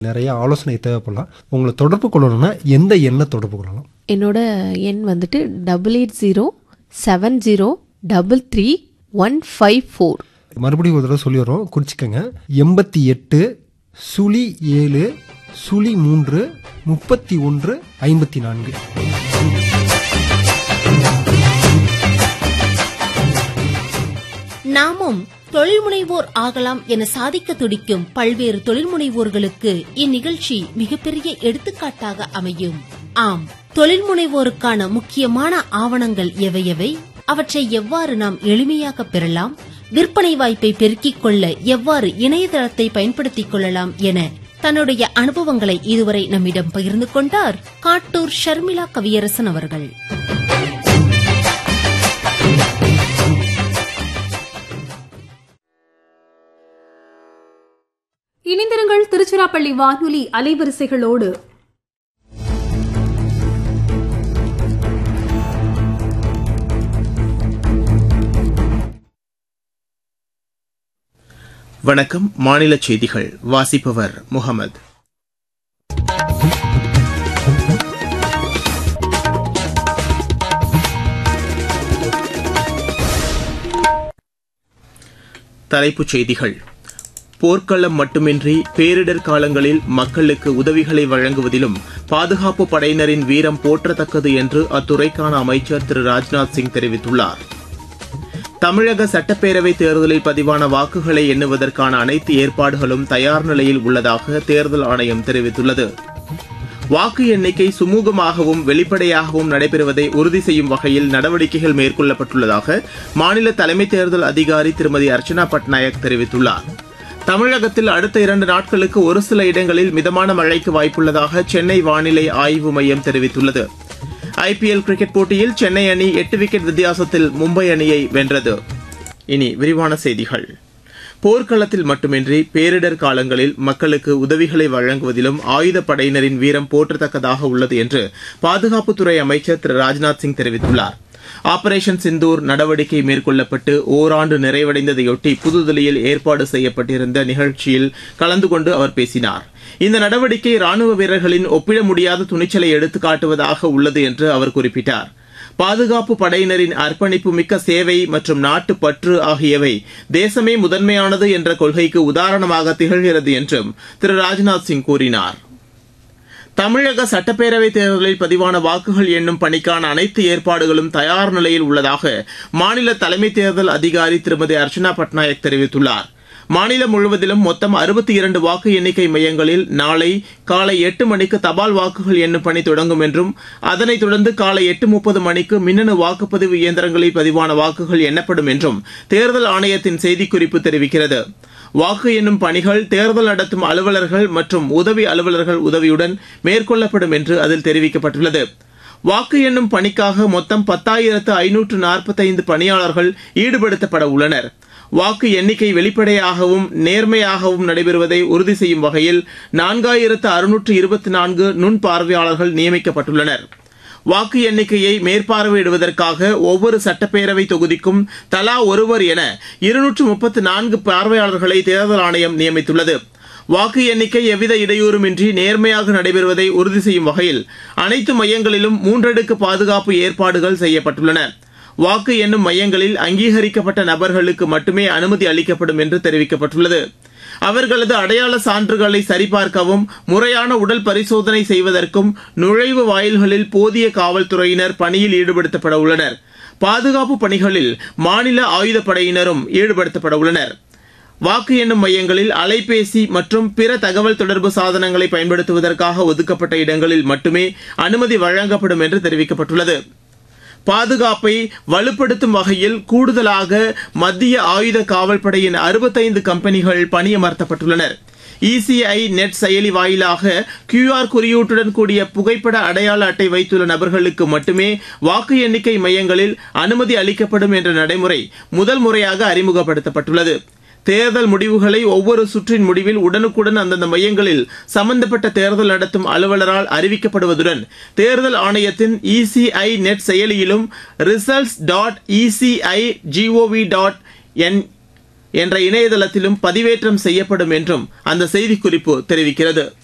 நிறைய ஆலோசனை தேவைப்படலாம் உங்களை தொடர்பு கொள்ளணும்னா எந்த எண்ணை தொடர்பு கொள்ளலாம் என்னோட எண் வந்துட்டு double eight zero seven zero double three one five four மறுபடியும் ஒரு தடவை சொல்லிடுறோம் குறிச்சிக்கங்க எண்பத்தி எட்டு சுழி ஏழு சுழி மூன்று முப்பத்தி ஒன்று ஐம்பத்தி நான்கு நாமும் தொழில் முனைவோர் ஆகலாம் என சாதிக்க துடிக்கும் பல்வேறு தொழில் முனைவோர்களுக்கு இந்நிகழ்ச்சி மிகப்பெரிய எடுத்துக்காட்டாக அமையும் ஆம் தொழில் முனைவோருக்கான முக்கியமான ஆவணங்கள் எவையவை அவற்றை எவ்வாறு நாம் எளிமையாக பெறலாம் விற்பனை வாய்ப்பை பெருக்கிக் கொள்ள எவ்வாறு இணையதளத்தை பயன்படுத்திக் கொள்ளலாம் என தன்னுடைய அனுபவங்களை இதுவரை நம்மிடம் பகிர்ந்து கொண்டார் காட்டூர் ஷர்மிளா கவியரசன் அவர்கள் இணைந்திருங்கள் திருச்சிராப்பள்ளி வானொலி அலைவரிசைகளோடு வணக்கம் மாநில செய்திகள் வாசிப்பவர் முகமது தலைப்புச் செய்திகள் போர்க்களம் மட்டுமின்றி பேரிடர் காலங்களில் மக்களுக்கு உதவிகளை வழங்குவதிலும் பாதுகாப்பு படையினரின் வீரம் போற்றத்தக்கது என்று அத்துறைக்கான அமைச்சர் திரு ராஜ்நாத் சிங் தெரிவித்துள்ளார் தமிழக சட்டப்பேரவை தேர்தலில் பதிவான வாக்குகளை எண்ணுவதற்கான அனைத்து ஏற்பாடுகளும் தயார் நிலையில் உள்ளதாக தேர்தல் ஆணையம் தெரிவித்துள்ளது வாக்கு எண்ணிக்கை சுமூகமாகவும் வெளிப்படையாகவும் நடைபெறுவதை உறுதி செய்யும் வகையில் நடவடிக்கைகள் மேற்கொள்ளப்பட்டுள்ளதாக மாநில தலைமை தேர்தல் அதிகாரி திருமதி அர்ச்சனா பட்நாயக் தெரிவித்துள்ளார் தமிழகத்தில் அடுத்த இரண்டு நாட்களுக்கு ஒரு சில இடங்களில் மிதமான மழைக்கு வாய்ப்புள்ளதாக சென்னை வானிலை ஆய்வு மையம் தெரிவித்துள்ளது ஐபிஎல் கிரிக்கெட் போட்டியில் சென்னை அணி எட்டு விக்கெட் வித்தியாசத்தில் மும்பை அணியை வென்றது இனி விரிவான செய்திகள் போர்க்களத்தில் மட்டுமின்றி பேரிடர் காலங்களில் மக்களுக்கு உதவிகளை வழங்குவதிலும் ஆயுதப் படையினரின் வீரம் போற்றத்தக்கதாக உள்ளது என்று பாதுகாப்புத்துறை அமைச்சர் திரு ராஜ்நாத் சிங் தெரிவித்துள்ளார் ஆபரேஷன் சிந்தூர் நடவடிக்கை மேற்கொள்ளப்பட்டு ஓராண்டு நிறைவடைந்ததையொட்டி புதுதில்லியில் ஏற்பாடு செய்யப்பட்டிருந்த நிகழ்ச்சியில் கலந்து கொண்டு அவர் பேசினார் இந்த நடவடிக்கை ராணுவ வீரர்களின் ஒப்பிட முடியாத துணிச்சலை எடுத்துக்காட்டுவதாக உள்ளது என்று அவர் குறிப்பிட்டார் பாதுகாப்பு படையினரின் அர்ப்பணிப்பு மிக்க சேவை மற்றும் நாட்டு பற்று ஆகியவை தேசமே முதன்மையானது என்ற கொள்கைக்கு உதாரணமாக திகழ்கிறது என்றும் திரு ராஜ்நாத் சிங் கூறினார் தமிழக சட்டப்பேரவை தேர்தலில் பதிவான வாக்குகள் எண்ணும் பணிக்கான அனைத்து ஏற்பாடுகளும் தயார் நிலையில் உள்ளதாக மாநில தலைமை தேர்தல் அதிகாரி திருமதி அர்ச்சனா பட்நாயக் தெரிவித்துள்ளார் மாநிலம் முழுவதிலும் மொத்தம் அறுபத்தி இரண்டு வாக்கு எண்ணிக்கை மையங்களில் நாளை காலை எட்டு மணிக்கு தபால் வாக்குகள் எண்ணும் பணி தொடங்கும் என்றும் அதனைத் தொடர்ந்து காலை எட்டு முப்பது மணிக்கு மின்னணு வாக்குப்பதிவு இயந்திரங்களில் பதிவான வாக்குகள் எண்ணப்படும் என்றும் தேர்தல் ஆணையத்தின் செய்திக்குறிப்பு தெரிவிக்கிறது வாக்கு எண்ணும் பணிகள் தேர்தல் நடத்தும் அலுவலர்கள் மற்றும் உதவி அலுவலர்கள் உதவியுடன் மேற்கொள்ளப்படும் என்று அதில் தெரிவிக்கப்பட்டுள்ளது வாக்கு எண்ணும் பணிக்காக மொத்தம் பத்தாயிரத்து ஐநூற்று நாற்பத்தைந்து பணியாளர்கள் ஈடுபடுத்தப்பட உள்ளனர் வாக்கு எண்ணிக்கை வெளிப்படையாகவும் நேர்மையாகவும் நடைபெறுவதை உறுதி செய்யும் வகையில் நான்காயிரத்து அறுநூற்று இருபத்தி நான்கு நுண் பார்வையாளர்கள் நியமிக்கப்பட்டுள்ளனர் வாக்கு எண்ணிக்கையை மேற்பார்வையிடுவதற்காக ஒவ்வொரு சட்டப்பேரவை தொகுதிக்கும் தலா ஒருவர் என இருநூற்று முப்பத்து நான்கு பார்வையாளர்களை தேர்தல் ஆணையம் நியமித்துள்ளது வாக்கு எண்ணிக்கை எவ்வித இடையூறுமின்றி நேர்மையாக நடைபெறுவதை உறுதி செய்யும் வகையில் அனைத்து மையங்களிலும் மூன்றடுக்கு பாதுகாப்பு ஏற்பாடுகள் செய்யப்பட்டுள்ளன வாக்கு எண்ணும் மையங்களில் அங்கீகரிக்கப்பட்ட நபர்களுக்கு மட்டுமே அனுமதி அளிக்கப்படும் என்று தெரிவிக்கப்பட்டுள்ளது அவர்களது அடையாள சான்றுகளை சரிபார்க்கவும் முறையான உடல் பரிசோதனை செய்வதற்கும் நுழைவு வாயில்களில் போதிய காவல்துறையினர் பணியில் ஈடுபடுத்தப்பட உள்ளனர் பாதுகாப்பு பணிகளில் மாநில ஆயுதப்படையினரும் ஈடுபடுத்தப்பட உள்ளனர் வாக்கு எண்ணும் மையங்களில் அலைபேசி மற்றும் பிற தகவல் தொடர்பு சாதனங்களை பயன்படுத்துவதற்காக ஒதுக்கப்பட்ட இடங்களில் மட்டுமே அனுமதி வழங்கப்படும் என்று தெரிவிக்கப்பட்டுள்ளது பாதுகாப்பை வலுப்படுத்தும் வகையில் கூடுதலாக மத்திய ஆயுத காவல்படையின் அறுபத்தைந்து கம்பெனிகள் பணியமர்த்தப்பட்டுள்ளனர் இசிஐ நெட் செயலி வாயிலாக கியூஆர் குறியீட்டுடன் கூடிய புகைப்பட அடையாள அட்டை வைத்துள்ள நபர்களுக்கு மட்டுமே வாக்கு எண்ணிக்கை மையங்களில் அனுமதி அளிக்கப்படும் என்ற நடைமுறை முதல் முறையாக அறிமுகப்படுத்தப்பட்டுள்ளது தேர்தல் முடிவுகளை ஒவ்வொரு சுற்றின் முடிவில் உடனுக்குடன் அந்தந்த மையங்களில் சம்பந்தப்பட்ட தேர்தல் நடத்தும் அலுவலரால் அறிவிக்கப்படுவதுடன் தேர்தல் ஆணையத்தின் இசிஐ நெட் செயலியிலும் results dot ECI GOV dot in என்ற இணையதளத்திலும் பதிவேற்றம் செய்யப்படும் என்றும் அந்த செய்திக்குறிப்பு தெரிவிக்கிறது